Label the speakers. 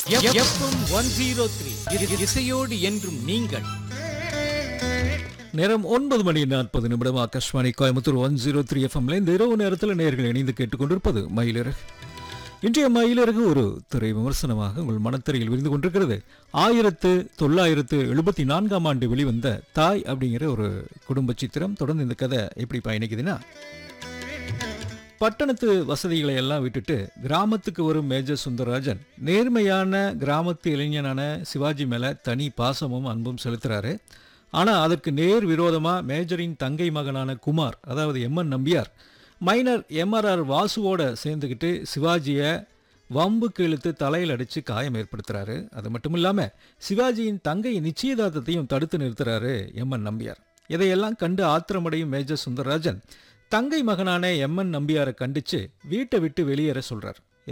Speaker 1: FM one zero three இசையோடு என்றும் நீங்கள்
Speaker 2: நேரம் ஒன்பது மணி நாற்பது நிமிடம் Akashvani Coimbatore one zero three எஃப்எம்ல இந்த இரவு நேரத்தில் நேர்கள் இணைந்து கேட்டுக்கொண்டிருப்பது மயிலிறகு இன்றைய மயிலிறகு ஒரு திரை விமர்சனமாக உங்கள் மனத்திரையில் விரிந்து கொண்டிருக்கிறது ஆயிரத்து தொள்ளாயிரத்து எழுபத்தி நான்காம் ஆண்டு வெளிவந்த தாய் அப்படிங்கிற ஒரு குடும்ப சித்திரம் தொடர்ந்து இந்த கதை எப்படி பயணிக்குதுன்னா பட்டணத்து வசதிகளை எல்லாம் விட்டுட்டு கிராமத்துக்கு வரும் மேஜர் சுந்தரராஜன் நேர்மையான கிராமத்து இளைஞனான சிவாஜி மேல தனி பாசமும் அன்பும் செலுத்துறாரு ஆனா அதற்கு நேர் விரோதமா மேஜரின் தங்கை மகனான குமார் அதாவது எம்என் நம்பியார் மைனர் எம்ஆர்ஆர் வாசுவோட சேர்ந்துக்கிட்டு சிவாஜியை வம்புக்கு இழுத்து தலையில் அடித்து காயம் ஏற்படுத்துறாரு அது மட்டும் இல்லாமல் சிவாஜியின் தங்கை நிச்சயதார்த்தத்தையும் தடுத்து நிறுத்துறாரு எம்என் நம்பியார் இதையெல்லாம் கண்டு ஆத்திரமடையும் மேஜர் சுந்தரராஜன் தங்கை மகனான எம்என் நம்பியாரை கண்டிச்சு வீட்டை விட்டு வெளியேற சொல்றார்